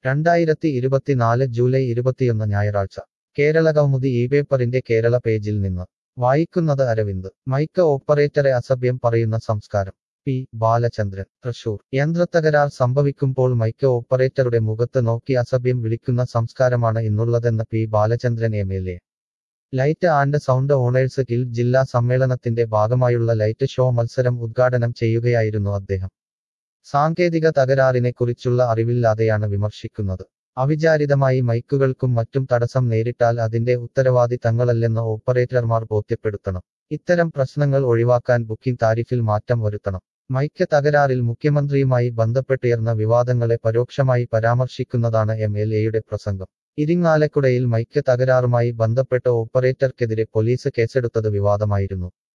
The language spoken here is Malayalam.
രണ്ടായിരത്തി ഇരുപത്തിനാല് ജൂലൈ ഇരുപത്തിയൊന്ന് ഞായറാഴ്ച കേരള കൗമുദി ഈ പേപ്പറിന്റെ കേരള പേജിൽ നിന്ന് വായിക്കുന്നത് അരവിന്ദ് മൈക്ക് ഓപ്പറേറ്ററെ അസഭ്യം പറയുന്ന സംസ്കാരം പി ബാലചന്ദ്രൻ തൃശൂർ യന്ത്രത്തകരാർ സംഭവിക്കുമ്പോൾ മൈക്ക് ഓപ്പറേറ്ററുടെ മുഖത്ത് നോക്കി അസഭ്യം വിളിക്കുന്ന സംസ്കാരമാണ് ഇന്നുള്ളതെന്ന് P Balachandran M L A light and sound owners guild ജില്ലാ സമ്മേളനത്തിന്റെ ഭാഗമായുള്ള ലൈറ്റ് ഷോ മത്സരം ഉദ്ഘാടനം ചെയ്യുകയായിരുന്നു അദ്ദേഹം സാങ്കേതിക തകരാറിനെക്കുറിച്ചുള്ള അറിവില്ലാതെയാണ് വിമർശിക്കുന്നത് അവിചാരിതമായി മൈക്കുകൾക്കും മറ്റും തടസ്സം നേരിട്ടാൽ അതിന്റെ ഉത്തരവാദി തങ്ങളല്ലെന്ന് ഓപ്പറേറ്റർമാർ ബോധ്യപ്പെടുത്തണം ഇത്തരം പ്രശ്നങ്ങൾ ഒഴിവാക്കാൻ ബുക്കിംഗ് താരിഫിൽ മാറ്റം വരുത്തണം മൈക്ക് തകരാറിൽ മുഖ്യമന്ത്രിയുമായി ബന്ധപ്പെട്ടുയർന്ന വിവാദങ്ങളെ പരോക്ഷമായി പരാമർശിക്കുന്നതാണ് എം എൽ എയുടെ പ്രസംഗം ഇരിങ്ങാലക്കുടയിൽ മൈക്ക് തകരാറുമായി ബന്ധപ്പെട്ട് ഓപ്പറേറ്റർക്കെതിരെ പോലീസ് കേസെടുത്തത് വിവാദമായിരുന്നു